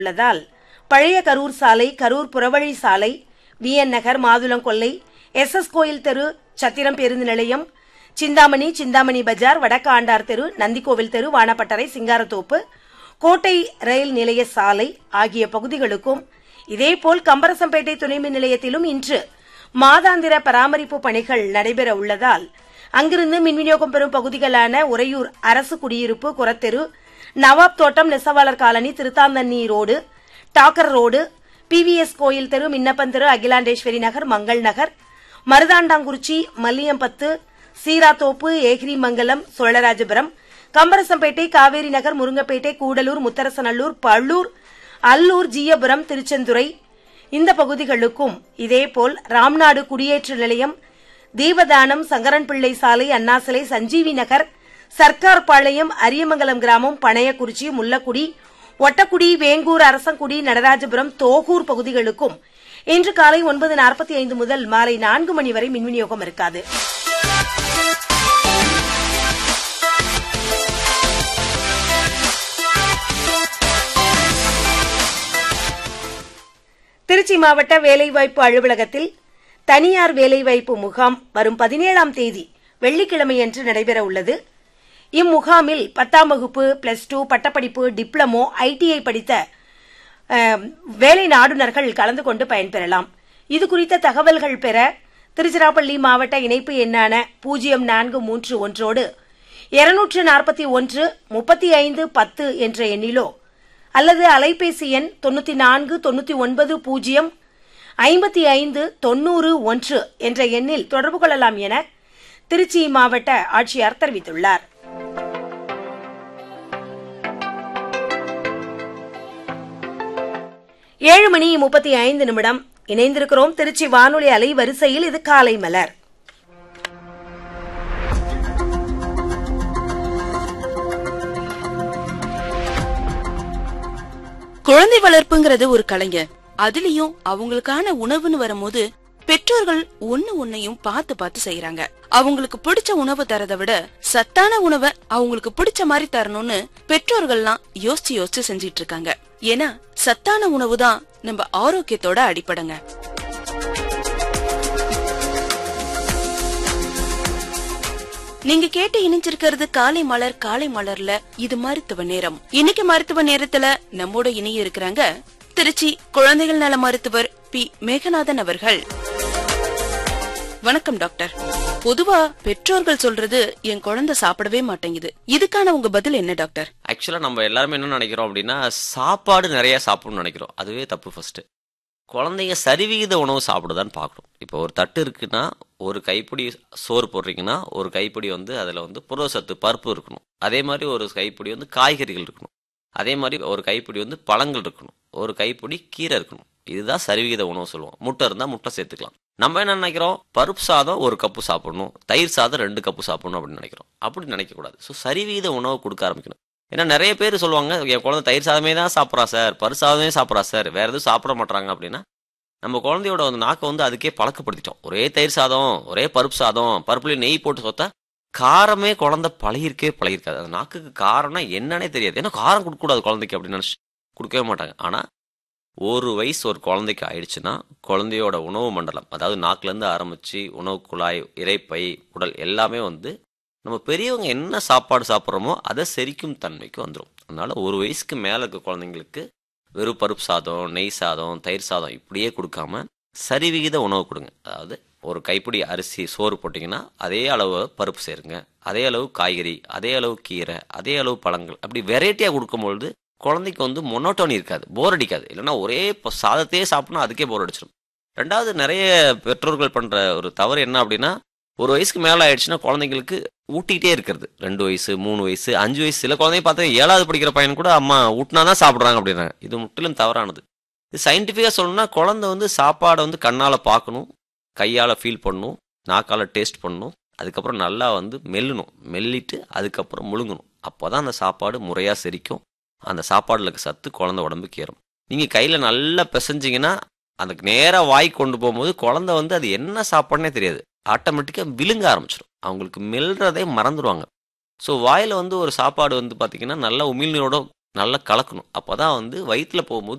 உள்ளதால் பழைய கரூர் சாலை கரூர் புறவழி சாலை VN Nagar Mathulangollai S S கோயில் தெரு சத்திரம் பேருந்து நிலையம் சிந்தாமணி சிந்தாமணி பஜார் வடக்கு ஆண்டார் தெரு நந்திக்கோவில் தெரு வானப்பட்டறை சிங்காரத்தோப்பு கோட்டை ரயில் நிலைய சாலை ஆகிய பகுதிகளுக்கும் இதேபோல் கம்பரசம்பேட்டை துணைமின் நிலையத்திலும் இன்று மாதாந்திர பராமரிப்பு பணிகள் நடைபெற உள்ளதால் அங்கிருந்து மின் விநியோகம் பெறும் பகுதிகளான உறையூர் அரசு குடியிருப்பு குரத்தெரு நவாப் தோட்டம் நெசவாளர் காலனி திருத்தாந்தண்ணி ரோடு டாக்கர் ரோடு பிவிஎஸ் கோயில் தெரு மின்னப்பன் தெரு அகிலாண்டேஸ்வரி நகர் மங்கள் நகர் மருதாண்டாங்குறிச்சி மல்லியம்பத்து சீராத்தோப்பு ஏகிரிமங்கலம் சோழராஜபுரம் கம்பரசம்பேட்டை காவேரி நகர் முருங்கப்பேட்டை கூடலூர் முத்தரசநல்லூர் பள்ளூர் அல்லூர் ஜீயபுரம் திருச்செந்துறை இந்த பகுதிகளுக்கும் இதேபோல் ராம்நாடு குடியேற்ற நிலையம் தீபதானம் சங்கரன்பிள்ளை சாலை அண்ணாசிலை சஞ்சீவி நகர் சர்க்கார் பாளையம் அரியமங்கலம் கிராமம் பனையக்குறிச்சி முல்லக்குடி ஒட்டக்குடி வேங்கூர் அரசங்குடி நடராஜபுரம் தோகூர் பகுதிகளுக்கும் இன்று காலை ஒன்பது நாற்பத்தி ஐந்து முதல் மாலை நான்கு மணி வரை மின் விநியோகம் இருக்காது திருச்சி மாவட்ட வேலைவாய்ப்பு அலுவலகத்தில் தனியார் வேலைவாய்ப்பு முகாம் வரும் பதினேழாம் தேதி வெள்ளிக்கிழமையன்று நடைபெற உள்ளது இம்முகாமில் பத்தாம் வகுப்பு பிளஸ் டூ பட்டப்படிப்பு டிப்ளமோ ஐடிஐ படித்த அஹ், வேலை நாடுனர்கள் கலந்து கொண்டு பயன்பெறலாம் இது குறித்த தகவல்கள் பெற திருச்சிராப்பள்ளி மாவட்ட இணைப்பு எண்ணான பூஜ்ஜியம் நான்கு மூன்று ஒன்றோடு இருநூற்று நாற்பத்தி ஒன்று முப்பத்தி ஐந்து பத்து என்ற எண்ணிலோ அல்லது அலைபேசி எண் தொண்ணூத்தி நான்கு தொண்ணூத்தி ஒன்பது பூஜ்ஜியம் ஐம்பத்தி ஐந்து தொண்ணூறு ஒன்று என்ற எண்ணில் தொடர்பு கொள்ளலாம் என திருச்சி மாவட்ட ஆட்சியர் தெரிவித்துள்ளார் ஏழு மணி முப்பத்தி ஐந்து நிமிடம் இணைந்திருக்கிறோம் திருச்சி வானொலி அலை வரிசையில் இது காலை மலர் குழந்தை வளர்ப்புங்கிறது ஒரு கலைங்க அதுலயும் அவங்களுக்கான உணவுன்னு வரும்போது பெற்றோர்கள் ஒண்ணு ஒன்னையும் பார்த்து பார்த்து செய்யறாங்க அவங்களுக்கு பிடிச்ச உணவு தரதை விட சத்தான உணவை அவங்களுக்கு பிடிச்ச மாதிரி தரணும்னு பெற்றோர்கள்லாம் யோசிச்சு யோசிச்சு செஞ்சிட்டு இருக்காங்க ஏன்னா சத்தான உணவு தான் நம்ம ஆரோக்கியத்தோட அடிப்படைங்க நீங்க கேட்டு இணைஞ்சிருக்கிறது காலை மலர் காலை மலர்ல இது மருத்துவ நேரம் இன்னைக்கு மருத்துவ நேரத்துல நம்மோட இணைய இருக்கிறாங்க திருச்சி குழந்தைகள் நல மருத்துவர் பி மேகநாதன் அவர்கள் வணக்கம் டாக்டர் பொதுவா பெற்றோர்கள் சொல்றது என் குழந்தை சாப்பிடவே மாட்டேங்குது இதுக்கான உங்க பதில் என்ன டாக்டர் ஆக்சுவலாக நம்ம எல்லாருமே என்ன நினைக்கிறோம் அப்படின்னா சாப்பாடு நிறைய சாப்பிடணும்னு நினைக்கிறோம் அதுவே தப்பு ஃபர்ஸ்ட் குழந்தைங்க சரிவிகித உணவு சாப்பிடுதான்னு பார்க்கணும் இப்போ ஒரு தட்டு இருக்குன்னா ஒரு கைப்பிடி சோறு போடுறீங்கன்னா ஒரு கைப்பிடி வந்து அதில் வந்து புரதசத்து பருப்பு இருக்கணும் அதே மாதிரி ஒரு கைப்பிடி வந்து காய்கறிகள் இருக்கணும் அதே மாதிரி ஒரு கைப்பிடி வந்து பழங்கள் இருக்கணும் ஒரு கைப்பிடி கீரை இருக்கணும் இதுதான் சரிவிகித உணவு சொல்லுவோம் முட்டை இருந்தால் முட்டை சேர்த்துக்கலாம் நம்ம என்ன நினைக்கிறோம் பருப்பு சாதம் ஒரு கப்பு சாப்பிடணும் தயிர் சாதம் ரெண்டு கப்பு சாப்பிடணும் அப்படின்னு நினைக்கிறோம் அப்படி நினைக்கக்கூடாது ஸோ சரிவிகித உணவு கொடுக்க ஆரம்பிக்கணும் ஏன்னா நிறைய பேர் சொல்லுவாங்க என் குழந்தை தயிர் சாதமே தான் சாப்பிட்றா சார் பரு சாதமே சாப்பிட்றா சார் வேற எதுவும் சாப்பிட மாட்டாங்க அப்படின்னா நம்ம குழந்தையோட வந்து நாக்கை வந்து அதுக்கே பழக்கப்படுத்திட்டோம் ஒரே தயிர் சாதம் ஒரே பருப்பு சாதம் பருப்புலேயே நெய் போட்டு சொத்தா காரமே குழந்தை பழகிருக்கே பழகிருக்காது அந்த நாக்குக்கு காரம்னா என்னன்னே தெரியாது ஏன்னா காரம் கொடுக்கக்கூடாது குழந்தைக்கு அப்படின்னு நினச்சி கொடுக்கவே மாட்டாங்க ஆனால் ஒரு வயசு ஒரு குழந்தைக்கு ஆயிடுச்சுன்னா குழந்தையோட உணவு மண்டலம் அதாவது நாக்குலேருந்து ஆரம்பித்து உணவு குழாய் இறைப்பை உடல் எல்லாமே வந்து நம்ம பெரியவங்க என்ன சாப்பாடு சாப்பிட்றோமோ அதை செரிக்கும் தன்மைக்கு வந்துடும் அதனால ஒரு வயசுக்கு மேலே இருக்க குழந்தைங்களுக்கு வெறும் பருப்பு சாதம் நெய் சாதம் தயிர் சாதம் இப்படியே கொடுக்காம சரிவிகித உணவு கொடுங்க அதாவது ஒரு கைப்பிடி அரிசி சோறு போட்டிங்கன்னா அதே அளவு பருப்பு சேருங்க அதே அளவு காய்கறி அதே அளவு கீரை அதே அளவு பழங்கள் அப்படி வெரைட்டியாக கொடுக்கும்பொழுது குழந்தைக்கு வந்து மொனோட்டோனி இருக்காது போர் அடிக்காது இல்லைன்னா ஒரே இப்போ சாதத்தையே சாப்பிட்னா அதுக்கே போர் அடிச்சிடும் ரெண்டாவது நிறைய பெற்றோர்கள் பண்ணுற ஒரு தவறு என்ன அப்படின்னா ஒரு வயசுக்கு மேலே ஆயிடுச்சுன்னா குழந்தைங்களுக்கு ஊட்டிகிட்டே இருக்கிறது ரெண்டு வயசு மூணு வயசு அஞ்சு வயசு சில குழந்தைய பார்த்தா ஏழாவது படிக்கிற பையன் கூட அம்மா ஊட்டினா தான் சாப்பிட்றாங்க அப்படின்னாங்க இது முற்றிலும் தவறானது இது சயின்டிஃபிக்காக சொல்லணும்னா குழந்தை வந்து சாப்பாடை வந்து கண்ணால் பார்க்கணும் கையால் ஃபீல் பண்ணணும் நாக்கால் டேஸ்ட் பண்ணணும் அதுக்கப்புறம் நல்லா வந்து மெல்லணும் மெல்லிட்டு அதுக்கப்புறம் முழுங்கணும் அப்போ தான் அந்த சாப்பாடு முறையாக செரிக்கும் அந்த சாப்பாடுல இருக்க சத்து குழந்தை உடம்புக்கு ஏறும் நீங்கள் கையில் நல்லா பிசைஞ்சிங்கன்னா அந்த நேராக வாய் கொண்டு போகும்போது குழந்தை வந்து அது என்ன சாப்பாடுனே தெரியாது ஆட்டோமேட்டிக்காக விழுங்க ஆரம்பிச்சிடும் அவங்களுக்கு மெல்றதே மறந்துடுவாங்க ஸோ வாயில் வந்து ஒரு சாப்பாடு வந்து பார்த்தீங்கன்னா நல்லா உமிழ்நீரோட நல்லா கலக்கணும் அப்போ தான் வந்து வயிற்றில் போகும்போது